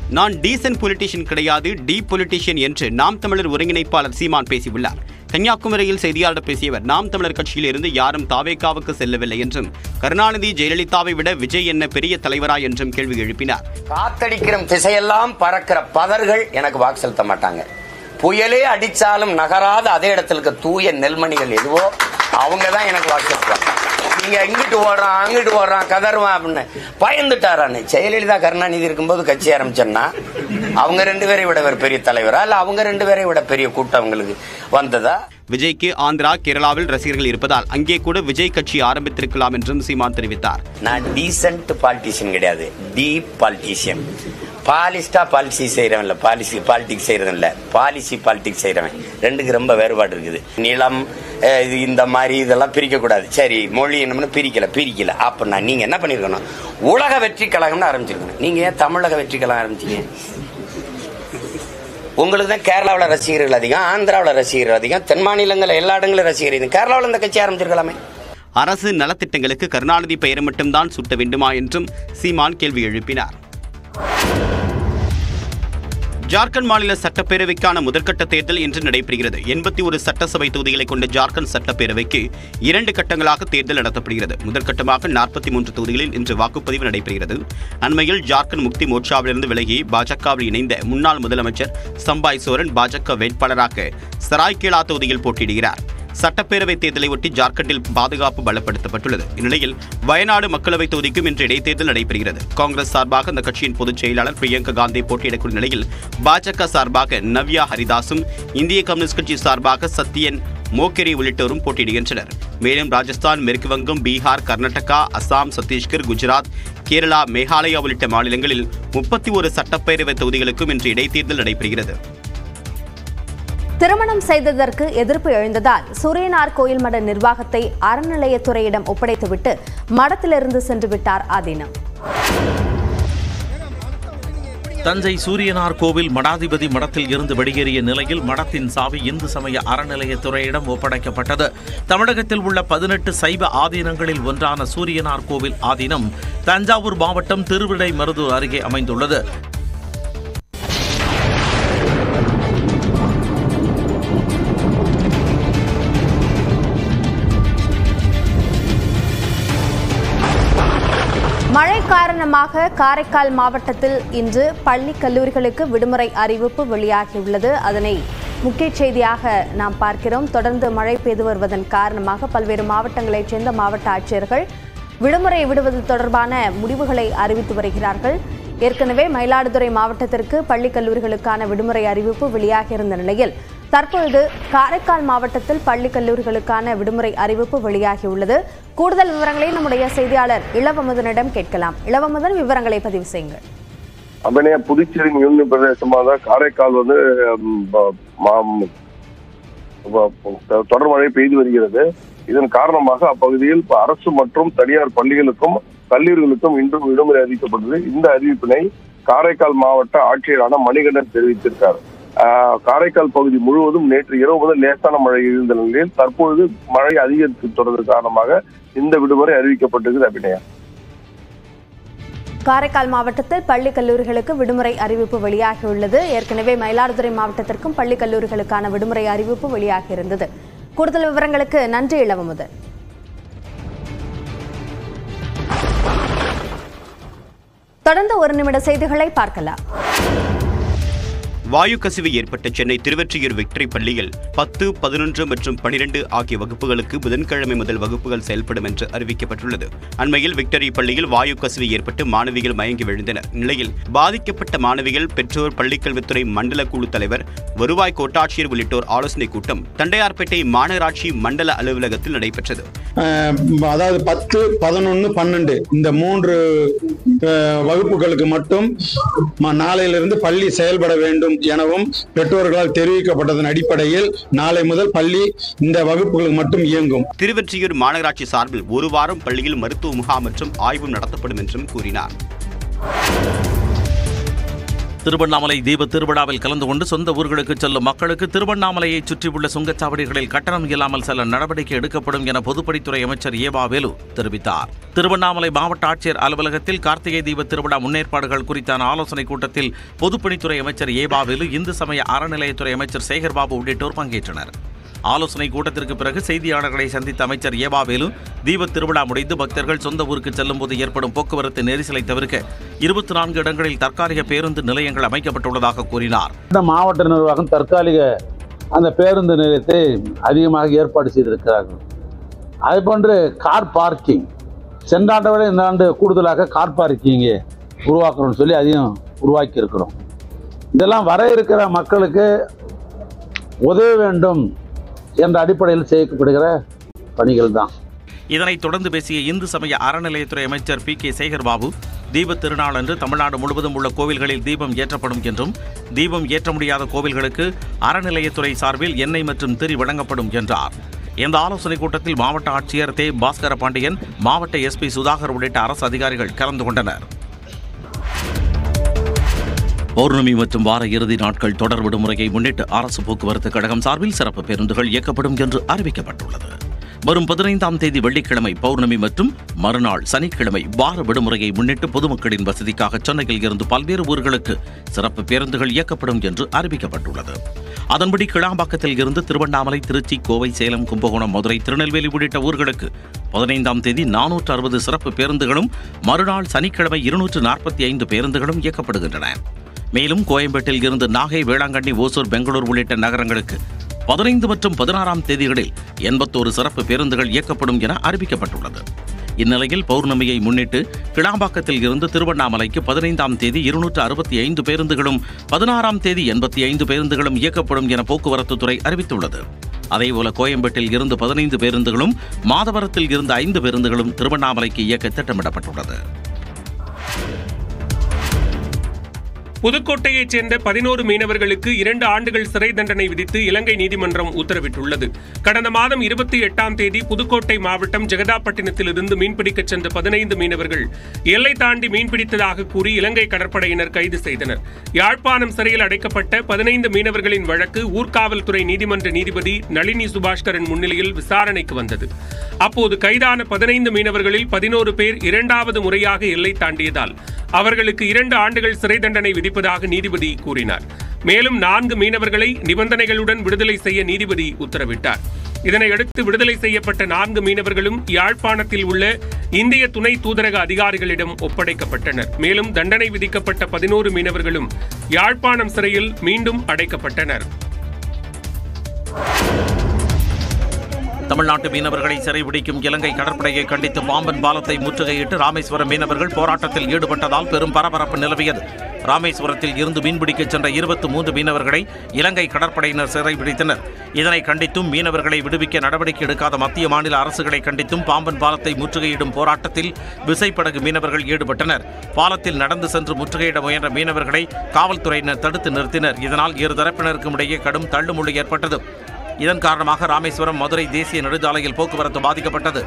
நான் decent politician கிடையாது deep politician என்று நாம் தமிழர் ஒருங்கிணைப்பாளர் சீமான் பேசியுள்ளார் கன்னியாகுமரியில் செய்தியாளர் பேசியவர் நாம் தமிழர் கட்சியில் இருந்து யாரும் தாவேக்காவுக்கு செல்லவில்லை என்றும் கருணாநிதி ஜெயலலிதாவை விட விஜய் என்ன பெரிய தலைவரா என்றும் கேள்வி எழுப்பினார் காத்தடிக்கிற திசையெல்லாம் பறக்கிற பதர்கள் எனக்கு வாக்கு செலுத்த மாட்டாங்க புயலே அடிச்சாலும் நகராத அதே இடத்துல இருக்க தூய நெல்மணிகள் எதுவோ அவங்க தான் எனக்கு வாக்கு செலுத்துவாங்க நீங்க இங்கிட்டு ஓடுறான் அங்கிட்டு ஓடுறான் கதறுவான் அப்படின்னு பயந்துட்டாரான்னு ஜெயலலிதா கருணாநிதி இருக்கும்போது கட்சி ஆரம்பிச்சேன்னா அவங்க ரெண்டு பேரை விட ஒரு பெரிய தலைவரா இல்ல அவங்க ரெண்டு பேரை விட பெரிய கூட்டம் அவங்களுக்கு வந்ததா விஜய்க்கு ஆந்திரா கேரளாவில் ரசிகர்கள் இருப்பதால் அங்கே கூட விஜய் கட்சி ஆரம்பித்திருக்கலாம் என்றும் சீமான் தெரிவித்தார் நான் டீசென்ட் பாலிட்டிஷியன் கிடையாது டீப் பாலிட்டிஷியன் பாலிஸ்டா பாலிசி செய்யறவன் இல்ல பாலிசி பாலிடிக்ஸ் செய்யறவன் இல்ல பாலிசி பாலிடிக்ஸ் செய்யறவன் ரெண்டுக்கு ரொம்ப வேறுபாடு இருக்குது நிலம் அஹ், இது இந்த மாதிரி இதெல்லாம் பிரிக்க கூடாது சரி மொழி என்னம்னு பிரிக்கல பிரிக்கல அப்படின்னா நீங்க என்ன பண்ணிருக்கணும் உலக வெற்றி கழகம்னு ஆரம்பிச்சிருக்கணும் நீங்க ஏன் தமிழக வெற்றி கழகம் ஆரம்பிச்சீங்க உங்களுக்கு தான் கேரளாவில் ரசிகர்கள் அதிகம் ஆந்திராவில் ரசிகர்கள் அதிகம் தென் மாநிலங்களில் எல்லா இடங்களும் ரசிகர்கள் அதிகம். கேரளாவில் இந்த கட்சி ஆரம்பிச்சிருக்கலாமே அரசு நலத்திட்டங்களுக்கு கருணாநிதி பெயர் மட்டும்தான் சூட்ட வேண்டுமா என்றும் சீமான் கேள்வி எழுப்பினார் ஜார்க்கண்ட் மாநில சட்டப்பேரவைக்கான முதற்கட்ட தேர்தல் இன்று நடைபெறுகிறது எண்பத்தி ஒரு சட்டசபை தொகுதிகளை கொண்ட ஜார்க்கண்ட் சட்டப்பேரவைக்கு இரண்டு கட்டங்களாக தேர்தல் நடத்தப்படுகிறது முதற்கட்டமாக நாற்பத்தி மூன்று தொகுதிகளில் இன்று வாக்குப்பதிவு நடைபெறுகிறது அண்மையில் ஜார்க்கண்ட் முக்தி மோர்ச்சாவிலிருந்து விலகி பாஜகவில் இணைந்த முன்னாள் முதலமைச்சர் சம்பாய் சோரன் பாஜக வேட்பாளராக சராய்கேலா தொகுதியில் போட்டியிடுகிறார் சட்டப்பேரவை தேர்தலை ஒட்டி ஜார்க்கண்டில் பாதுகாப்பு பலப்படுத்தப்பட்டுள்ளது இந்நிலையில் வயநாடு மக்களவைத் தொகுதிக்கும் இன்று இடைத்தேர்தல் நடைபெறுகிறது காங்கிரஸ் சார்பாக அந்த கட்சியின் பொதுச் செயலாளர் பிரியங்கா காந்தி போட்டியிடக்கூடிய நிலையில் பாஜக சார்பாக நவ்யா ஹரிதாசும் இந்திய கம்யூனிஸ்ட் கட்சி சார்பாக சத்யன் மோக்கெரி உள்ளிட்டோரும் போட்டியிடுகின்றனர் மேலும் ராஜஸ்தான் மேற்கு வங்கம் பீகார் கர்நாடகா அசாம் சத்தீஸ்கர் குஜராத் கேரளா மேகாலயா உள்ளிட்ட மாநிலங்களில் முப்பத்தி ஒரு சட்டப்பேரவை தொகுதிகளுக்கும் இன்று இடைத்தேர்தல் நடைபெறுகிறது திருமணம் செய்ததற்கு எதிர்ப்பு எழுந்ததால் சூரியனார் கோயில் மட நிர்வாகத்தை அறநிலையத்துறையிடம் ஒப்படைத்துவிட்டு மடத்திலிருந்து சென்று விட்டார் ஆதீனம் தஞ்சை சூரியனார் கோவில் மடாதிபதி மடத்தில் இருந்து வெளியேறிய நிலையில் மடத்தின் சாவி இந்து சமய அறநிலையத்துறையிடம் ஒப்படைக்கப்பட்டது தமிழகத்தில் உள்ள பதினெட்டு சைவ ஆதீனங்களில் ஒன்றான சூரியனார் கோவில் ஆதீனம் தஞ்சாவூர் மாவட்டம் திருவிடை மருதூர் அருகே அமைந்துள்ளது மழை காரணமாக காரைக்கால் மாவட்டத்தில் இன்று பள்ளி கல்லூரிகளுக்கு விடுமுறை அறிவிப்பு வெளியாகியுள்ளது அதனை முக்கிய செய்தியாக நாம் பார்க்கிறோம் தொடர்ந்து மழை பெய்து வருவதன் காரணமாக பல்வேறு மாவட்டங்களைச் சேர்ந்த மாவட்ட ஆட்சியர்கள் விடுமுறை விடுவது தொடர்பான முடிவுகளை அறிவித்து வருகிறார்கள் ஏற்கனவே மயிலாடுதுறை மாவட்டத்திற்கு பள்ளி கல்லூரிகளுக்கான விடுமுறை அறிவிப்பு வெளியாகியிருந்த நிலையில் தற்பொழுது காரைக்கால் மாவட்டத்தில் பள்ளி கல்லூரிகளுக்கான விடுமுறை அறிவிப்பு வெளியாகியுள்ளது கூடுதல் விவரங்களை நம்முடைய செய்தியாளர் இளவமுதனிடம் கேட்கலாம் இளவமுதன் விவரங்களை பதிவு செய்யுங்கள் அப்படியே புதுச்சேரி யூனியன் பிரதேசமாக தான் காரைக்கால் வந்து ம், ப- மா- ப- ப- தொடர் மழை பெய்து வருகிறது இதன் காரணமாக அப்பகுதியில் இப்ப அரசு மற்றும் தனியார் பள்ளிகளுக்கும் கல்லூரிகளுக்கும் இன்றும் விடுமுறை அறிவிக்கப்பட்டது இந்த அறிவிப்பினை காரைக்கால் மாவட்ட ஆட்சியரான மணிகண்டன் தெரிவித்திருக்கார் ஆஹ், காரைக்கால் பகுதி முழுவதும் நேற்று இரவு முதல் லேசான மழை இருந்த நிலையில் தற்பொழுது மழை அதிகரித்து தொடர்ந்து காரணமாக இந்த விடுமுறை அறிவிக்கப்பட்டிருக்கிறது அபிநயா காரைக்கால் மாவட்டத்தில் பள்ளி கல்லூரிகளுக்கு விடுமுறை அறிவிப்பு வெளியாகியுள்ளது ஏற்கனவே மயிலாடுதுறை மாவட்டத்திற்கும் பள்ளி கல்லூரிகளுக்கான விடுமுறை அறிவிப்பு வெளியாகியிருந்தது கூடுதல் விவரங்களுக்கு நன்றி இளவமுதன் தொடர்ந்து ஒரு நிமிட செய்திகளை பார்க்கலாம் வாயு கசிவு ஏற்பட்ட சென்னை திருவெற்றியூர் விக்டரி பள்ளியில் பத்து பதினொன்று மற்றும் பனிரெண்டு ஆகிய வகுப்புகளுக்கு புதன்கிழமை முதல் வகுப்புகள் செயல்படும் என்று அறிவிக்கப்பட்டுள்ளது அண்மையில் விக்டரி பள்ளியில் வாயு கசிவு ஏற்பட்டு மாணவிகள் மயங்கி விழுந்தனர் நிலையில் பாதிக்கப்பட்ட மாணவிகள் பெற்றோர் பள்ளிக்கல்வித்துறை மண்டல குழு தலைவர் வருவாய் கோட்டாட்சியர் உள்ளிட்டோர் ஆலோசனைக் கூட்டம் தண்டையார்பேட்டை மாநகராட்சி மண்டல அலுவலகத்தில் நடைபெற்றது அஹ் அதாவது பத்து பதினொன்று பன்னெண்டு இந்த மூன்று அஹ், வகுப்புகளுக்கு மட்டும் ம- நாளையிலிருந்து பள்ளி செயல்பட வேண்டும் எனவும் பெற்றோர்களால் தெரிவிக்கப்பட்டதன் அடிப்படையில் நாளை முதல் பள்ளி இந்த வகுப்புகளுக்கு மட்டும் இயங்கும் திருவெற்றியூர் மாநகராட்சி சார்பில் ஒரு வாரம் பள்ளியில் மருத்துவ முகாம் மற்றும் ஆய்வும் நடத்தப்படும் என்றும் கூறினார் திருவண்ணாமலை தீப திருவிழாவில் கலந்து கொண்டு சொந்த ஊர்களுக்கு செல்லும் மக்களுக்கு திருவண்ணாமலையை சுற்றியுள்ள சுங்கச்சாவடிகளில் கட்டணம் இல்லாமல் செல்ல நடவடிக்கை எடுக்கப்படும் என பொதுப்பணித்துறை அமைச்சர் ஏவா வேலு தெரிவித்தார் திருவண்ணாமலை மாவட்ட ஆட்சியர் அலுவலகத்தில் கார்த்திகை தீப திருவிழா முன்னேற்பாடுகள் குறித்தான ஆலோசனைக் கூட்டத்தில் பொதுப்பணித்துறை அமைச்சர் ஏவா வேலு இந்து சமய அறநிலையத்துறை அமைச்சர் சேகர்பாபு உள்ளிட்டோர் பங்கேற்றனர் ஆலோசனை கூட்டத்திற்கு பிறகு செய்தியாளர்களை சந்தித்த அமைச்சர் ஏவாவேலு தீபத் திருவிழா முடிந்து பக்தர்கள் சொந்த ஊருக்கு செல்லும்போது ஏற்படும் போக்குவரத்து நெரிசலை தவிர்க்க இருபத்தி நான்கு இடங்களில் தற்காலிக பேருந்து நிலையங்கள் அமைக்கப்பட்டுள்ளதாக கூறினார் இந்த மாவட்ட நிர்வாகம் தற்காலிக அந்த பேருந்து நிலையத்தை அதிகமாக ஏற்பாடு செய்திருக்கிறார்கள் அதுபோன்று கார் பார்க்கிங் சென்ற ஆண்டை விட இந்த ஆண்டு கூடுதலாக கார் பார்க்கிங்கை உருவாக்கணும்னு சொல்லி அதையும் உருவாக்கி இருக்கிறோம் இதெல்லாம் வர இருக்கிற மக்களுக்கு உதவ வேண்டும் என்ற அடிப்படையில் செய்யப்படுகிற பணிகள் தான் இதனைத் தொடர்ந்து பேசிய இந்து சமய அறநிலையத்துறை அமைச்சர் பி கே சேகர்பாபு தீபத் திருநாளன்று தமிழ்நாடு முழுவதும் உள்ள கோவில்களில் தீபம் ஏற்றப்படும் என்றும் தீபம் ஏற்ற முடியாத கோவில்களுக்கு அறநிலையத்துறை சார்பில் எண்ணெய் மற்றும் திரி வழங்கப்படும் என்றார் இந்த ஆலோசனைக் கூட்டத்தில் மாவட்ட ஆட்சியர் தே பாஸ்கர பாண்டியன் மாவட்ட எஸ்பி சுதாகர் உள்ளிட்ட அரசு அதிகாரிகள் கலந்து கொண்டனர் பௌர்ணமி மற்றும் வார இறுதி நாட்கள் தொடர் விடுமுறையை முன்னிட்டு அரசு போக்குவரத்து கழகம் சார்பில் சிறப்பு பேருந்துகள் இயக்கப்படும் என்று அறிவிக்கப்பட்டுள்ளது வரும் பதினைந்தாம் தேதி வெள்ளிக்கிழமை பௌர்ணமி மற்றும் மறுநாள் சனிக்கிழமை வார விடுமுறையை முன்னிட்டு பொதுமக்களின் வசதிக்காக சென்னையில் இருந்து பல்வேறு ஊர்களுக்கு சிறப்பு பேருந்துகள் இயக்கப்படும் என்று அறிவிக்கப்பட்டுள்ளது அதன்படி கிளாம்பாக்கத்தில் இருந்து திருவண்ணாமலை திருச்சி கோவை சேலம் கும்பகோணம் மதுரை திருநெல்வேலி உள்ளிட்ட ஊர்களுக்கு பதினைந்தாம் தேதி நானூற்று அறுபது சிறப்பு பேருந்துகளும் மறுநாள் சனிக்கிழமை இருநூற்று நாற்பத்தி ஐந்து பேருந்துகளும் இயக்கப்படுகின்றன மேலும் கோயம்பேட்டில் இருந்து நாகை வேளாங்கண்ணி ஓசூர் பெங்களூர் உள்ளிட்ட நகரங்களுக்கு பதினைந்து மற்றும் பதினாறாம் தேதிகளில் எண்பத்தோரு சிறப்பு பேருந்துகள் இயக்கப்படும் என அறிவிக்கப்பட்டுள்ளது இந்நிலையில் பௌர்ணமியை முன்னிட்டு கிளாம்பாக்கத்தில் இருந்து திருவண்ணாமலைக்கு பதினைந்தாம் தேதி இருநூற்று அறுபத்தி ஐந்து பேருந்துகளும் பதினாறாம் தேதி எண்பத்தி ஐந்து பேருந்துகளும் இயக்கப்படும் என போக்குவரத்துத்துறை அறிவித்துள்ளது அதேபோல கோயம்பேட்டில் இருந்து பதினைந்து பேருந்துகளும் மாதவரத்தில் இருந்து ஐந்து பேருந்துகளும் திருவண்ணாமலைக்கு இயக்க திட்டமிடப்பட்டுள்ளது புதுக்கோட்டையைச் சேர்ந்த பதினோரு மீனவர்களுக்கு இரண்டு ஆண்டுகள் சிறை தண்டனை விதித்து இலங்கை நீதிமன்றம் உத்தரவிட்டுள்ளது கடந்த மாதம் இருபத்தி எட்டாம் தேதி புதுக்கோட்டை மாவட்டம் ஜெகதாப்பட்டினத்திலிருந்து மீன்பிடிக்கச் சென்ற பதினைந்து மீனவர்கள் எல்லை தாண்டி மீன்பிடித்ததாக கூறி இலங்கை கடற்படையினர் கைது செய்தனர் யாழ்ப்பாணம் சிறையில் அடைக்கப்பட்ட பதினைந்து மீனவர்களின் வழக்கு ஊர்காவல்துறை நீதிமன்ற நீதிபதி நளினி சுபாஷ்கரன் முன்னிலையில் விசாரணைக்கு வந்தது அப்போது கைதான பதினைந்து மீனவர்களில் பதினோரு பேர் இரண்டாவது முறையாக எல்லை தாண்டியதால் அவர்களுக்கு இரண்டு ஆண்டுகள் சிறை தண்டனை விதிப்பதாக நீதிபதி கூறினார் மேலும் நான்கு மீனவர்களை நிபந்தனைகளுடன் விடுதலை செய்ய நீதிபதி உத்தரவிட்டார் இதனையடுத்து விடுதலை செய்யப்பட்ட நான்கு மீனவர்களும் யாழ்ப்பாணத்தில் உள்ள இந்திய துணை தூதரக அதிகாரிகளிடம் ஒப்படைக்கப்பட்டனர் மேலும் தண்டனை விதிக்கப்பட்ட பதினோரு மீனவர்களும் யாழ்ப்பாணம் சிறையில் மீண்டும் அடைக்கப்பட்டனர் தமிழ்நாட்டு மீனவர்களை சிறைபிடிக்கும் இலங்கை கடற்படையை கண்டித்து பாம்பன் பாலத்தை முற்றுகையிட்டு ராமேஸ்வரம் மீனவர்கள் போராட்டத்தில் ஈடுபட்டதால் பெரும் பரபரப்பு நிலவியது ராமேஸ்வரத்தில் இருந்து மீன்பிடிக்கச் சென்ற இருபத்தி மூன்று மீனவர்களை இலங்கை கடற்படையினர் சிறைபிடித்தனர் இதனை கண்டித்தும் மீனவர்களை விடுவிக்க நடவடிக்கை எடுக்காத மத்திய மாநில அரசுகளை கண்டித்தும் பாம்பன் பாலத்தை முற்றுகையிடும் போராட்டத்தில் விசைப்படகு மீனவர்கள் ஈடுபட்டனர் பாலத்தில் நடந்து சென்று முற்றுகையிட முயன்ற மீனவர்களை காவல்துறையினர் தடுத்து நிறுத்தினர் இதனால் இரு தரப்பினருக்கும் இடையே கடும் தள்ளுமுள்ளு ஏற்பட்டது இதன் காரணமாக ராமேஸ்வரம் மதுரை தேசிய நெடுஞ்சாலையில் போக்குவரத்து பாதிக்கப்பட்டது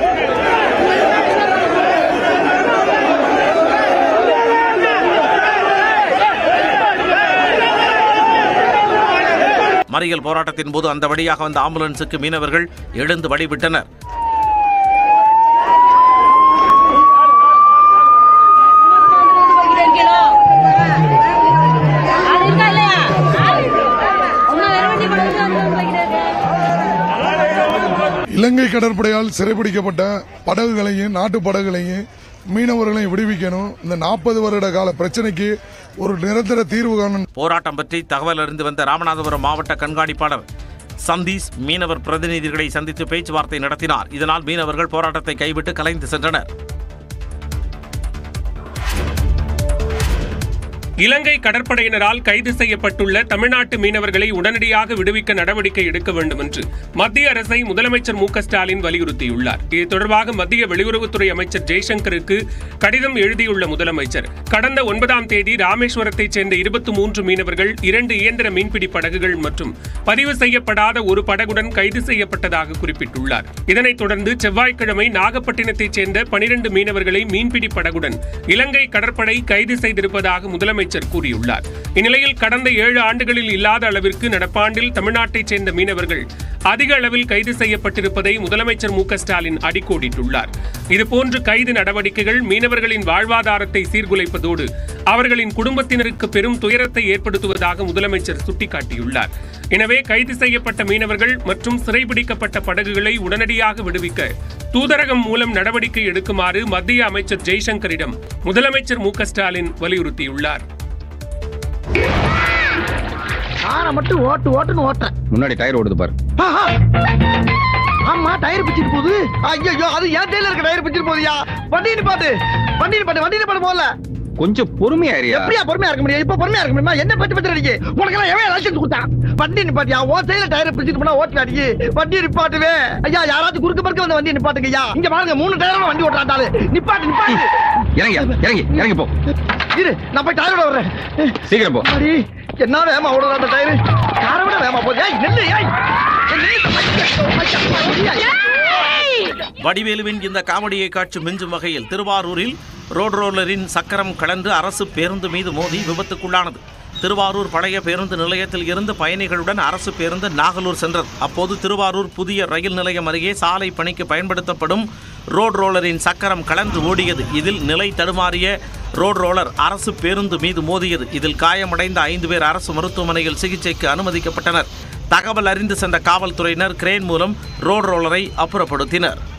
மறியல் போராட்டத்தின் போது அந்த வழியாக வந்த ஆம்புலன்ஸுக்கு மீனவர்கள் எழுந்து வழிவிட்டனர் இலங்கை கடற்படையால் சிறைபிடிக்கப்பட்ட படகுகளையும் நாட்டு படகுகளையும் மீனவர்களையும் விடுவிக்கணும் இந்த நாற்பது வருட கால பிரச்சனைக்கு ஒரு நிரந்தர தீர்வு காணும் போராட்டம் பற்றி தகவல் அறிந்து வந்த ராமநாதபுரம் மாவட்ட கண்காணிப்பாளர் சந்தீஷ் மீனவர் பிரதிநிதிகளை சந்தித்து பேச்சுவார்த்தை நடத்தினார் இதனால் மீனவர்கள் போராட்டத்தை கைவிட்டு கலைந்து சென்றனர் இலங்கை கடற்படையினரால் கைது செய்யப்பட்டுள்ள தமிழ்நாட்டு மீனவர்களை உடனடியாக விடுவிக்க நடவடிக்கை எடுக்க வேண்டும் என்று மத்திய அரசை முதலமைச்சர் மு க ஸ்டாலின் வலியுறுத்தியுள்ளார் இது தொடர்பாக மத்திய வெளியுறவுத்துறை அமைச்சர் ஜெய்சங்கருக்கு கடிதம் எழுதியுள்ள முதலமைச்சர் கடந்த ஒன்பதாம் தேதி ராமேஸ்வரத்தைச் சேர்ந்த இருபத்தி மூன்று மீனவர்கள் இரண்டு இயந்திர மீன்பிடி படகுகள் மற்றும் பதிவு செய்யப்படாத ஒரு படகுடன் கைது செய்யப்பட்டதாக குறிப்பிட்டுள்ளார் இதனைத் தொடர்ந்து செவ்வாய்க்கிழமை நாகப்பட்டினத்தைச் சேர்ந்த பனிரெண்டு மீனவர்களை மீன்பிடி படகுடன் இலங்கை கடற்படை கைது செய்திருப்பதாக முதலமைச்சர் முதலமைச்சர் கூறியுள்ளார் இந்நிலையில் கடந்த ஏழு ஆண்டுகளில் இல்லாத அளவிற்கு நடப்பாண்டில் தமிழ்நாட்டைச் சேர்ந்த மீனவர்கள் அதிக அளவில் கைது செய்யப்பட்டிருப்பதை முதலமைச்சர் மு க ஸ்டாலின் அடிக்கோடிட்டுள்ளார் இதுபோன்று கைது நடவடிக்கைகள் மீனவர்களின் வாழ்வாதாரத்தை சீர்குலைப்பதோடு அவர்களின் குடும்பத்தினருக்கு பெரும் துயரத்தை ஏற்படுத்துவதாக முதலமைச்சர் சுட்டிக்காட்டியுள்ளார் எனவே கைது செய்யப்பட்ட மீனவர்கள் மற்றும் சிறைபிடிக்கப்பட்ட படகுகளை உடனடியாக விடுவிக்க தூதரகம் மூலம் நடவடிக்கை எடுக்குமாறு மத்திய அமைச்சர் ஜெய்சங்கரிடம் முதலமைச்சர் மு க ஸ்டாலின் வலியுறுத்தியுள்ளார் காரை மட்டும் ஓட்டு ஓட்டுன்னு ஓட்டுறேன் முன்னாடி டயர் ஓடுது பாரு ஆஹா. ஆமா டயர் பிச்சிட்டு போகுது ஐயோ அது ஏன் டயர்ல இருக்க டயர் பிச்சிட்டு போகுதுயா வண்டி நிப்பாட்டு வண்டி நிப்பாட்டு வண்டி நிப்பாட்டு போகல கொஞ்சம் பொறுமையா இருயா எப்படியா பொறுமையா இருக்க முடியும் இப்ப பொறுமையா இருக்க முடியுமா என்ன பத்தி பத்தி அடிக்கு உனக்கு எல்லாம் எவன் லைசன்ஸ் கொடுத்தான் வண்டி நிப்பாட்டியா ஓ சைடுல டயர் பிடிச்சிட்டு போனா ஓட்டு அடிக்கு வண்டி நிப்பாட்டுவே ஐயா யாராச்சும் குறுக்க பறக்க வந்து வண்டி நிப்பாட்டுங்க ஐயா இங்க பாருங்க மூணு டயரும் வண்டி ஓட்டுறாண்டாலு நிப்பாட்டு நிப்பாட்டு இறங்கி இறங்கி இறங்கி போ இரு நான் போய் டயரோட வர்றேன் சீக்கிரம் போ அடி என்ன வேகமா ஓடுறா அந்த டயரு காரை விட வேகமா போகுது ஏய் நெல்லு ஏய் வடிவேலுவின் இந்த காமெடியை காட்சி மிஞ்சும் வகையில் திருவாரூரில் ரோட் ரோலரின் சக்கரம் கலந்து அரசு பேருந்து மீது மோதி விபத்துக்குள்ளானது திருவாரூர் பழைய பேருந்து நிலையத்தில் இருந்து பயணிகளுடன் அரசு பேருந்து நாகலூர் சென்றது அப்போது திருவாரூர் புதிய ரயில் நிலையம் அருகே சாலை பணிக்கு பயன்படுத்தப்படும் ரோட் ரோலரின் சக்கரம் கலந்து ஓடியது இதில் நிலை தடுமாறிய ரோட் ரோலர் அரசு பேருந்து மீது மோதியது இதில் காயமடைந்த ஐந்து பேர் அரசு மருத்துவமனையில் சிகிச்சைக்கு அனுமதிக்கப்பட்டனர் தகவல் அறிந்து சென்ற காவல்துறையினர் கிரேன் மூலம் ரோட் ரோலரை அப்புறப்படுத்தினர்